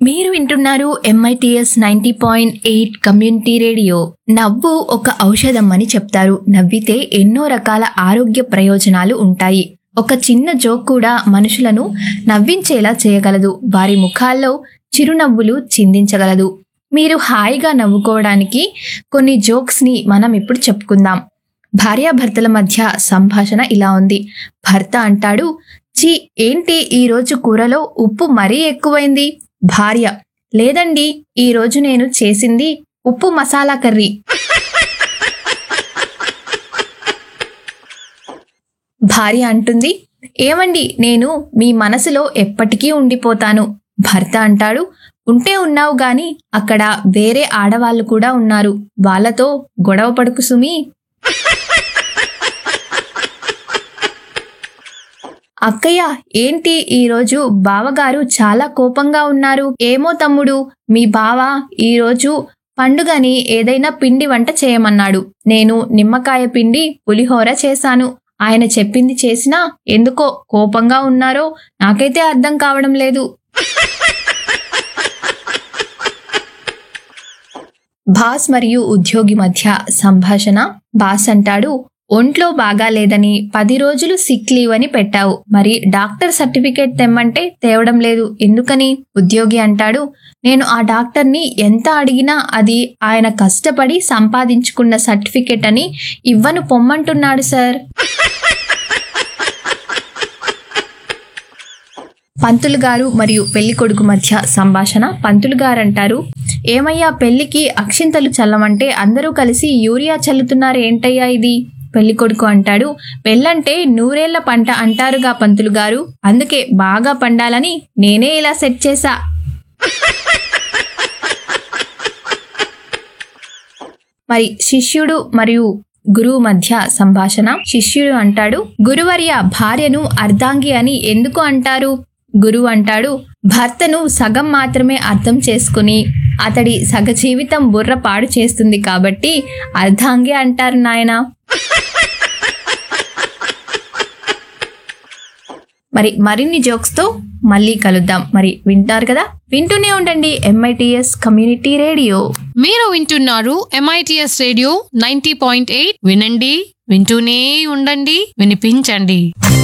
మీరు వింటున్నారు MITS ninety point eight community radio నవ్వు ఒక ఔషధం అని చెప్తారు నవ్వితే ఎన్నో రకాల ఆరోగ్య ప్రయోజనాలు ఉంటాయి ఒక చిన్న జోక్ కూడా మనుషులను నవ్వించేలా చేయగలదు వారి ముఖాల్లో చిరునవ్వులు చిందించగలదు మీరు హాయిగా నవ్వుకోవడానికి కొన్ని జోక్స్ ని మనం ఇప్పుడు చెప్పుకుందాం భార్యాభర్తల మధ్య సంభాషణ ఇలా ఉంది భర్త అంటాడు చి ఏంటి ఈ రోజు కూరలో ఉప్పు మరీ ఎక్కువైంది భార్య లేదండి ఈ రోజు నేను చేసింది ఉప్పు మసాలా కర్రీ భార్య అంటుంది ఏమండి నేను మీ మనసులో ఎప్పటికీ ఉండిపోతాను భర్త అంటాడు ఉంటే ఉన్నావు గాని అక్కడ వేరే ఆడవాళ్ళు కూడా ఉన్నారు వాళ్ళతో గొడవ పడుకు సుమి అక్కయ్య ఏంటి ఈరోజు బావగారు చాలా కోపంగా ఉన్నారు ఏమో తమ్ముడు మీ బావ ఈరోజు పండుగని ఏదైనా పిండి వంట చేయమన్నాడు నేను నిమ్మకాయ పిండి పులిహోర చేశాను ఆయన చెప్పింది చేసినా ఎందుకో కోపంగా ఉన్నారో నాకైతే అర్థం కావడం లేదు బాస్ మరియు ఉద్యోగి మధ్య సంభాషణ బాస్ అంటాడు ఒంట్లో బాగాలేదని పది రోజులు సిక్ లీవ్ అని పెట్టావు మరి డాక్టర్ సర్టిఫికేట్ తెమ్మంటే తేవడం లేదు ఎందుకని ఉద్యోగి అంటాడు నేను ఆ డాక్టర్ని ఎంత అడిగినా అది ఆయన కష్టపడి సంపాదించుకున్న సర్టిఫికేట్ అని ఇవ్వను పొమ్మంటున్నాడు సార్ పంతులు గారు మరియు పెళ్లి కొడుకు మధ్య సంభాషణ పంతులు గారు అంటారు ఏమయ్యా పెళ్లికి అక్షింతలు చల్లమంటే అందరూ కలిసి యూరియా చల్లుతున్నారు ఏంటయ్యా ఇది పెళ్లి కొడుకు అంటాడు పెళ్ళంటే నూరేళ్ల పంట అంటారుగా పంతులు గారు అందుకే బాగా పండాలని నేనే ఇలా సెట్ చేశా మరి శిష్యుడు మరియు గురువు మధ్య సంభాషణ శిష్యుడు అంటాడు గురువర్య భార్యను అర్ధాంగి అని ఎందుకు అంటారు గురువు అంటాడు భర్తను సగం మాత్రమే అర్థం చేసుకుని అతడి సగ జీవితం బుర్ర పాడు చేస్తుంది కాబట్టి అర్ధాంగి అంటారు నాయనా మరి మరిన్ని జోక్స్ తో మళ్ళీ కలుద్దాం మరి వింటారు కదా వింటూనే ఉండండి ఎంఐటిఎస్ కమ్యూనిటీ రేడియో మీరు వింటున్నారు MITS radio ninety point eight వినండి వింటూనే ఉండండి వినిపించండి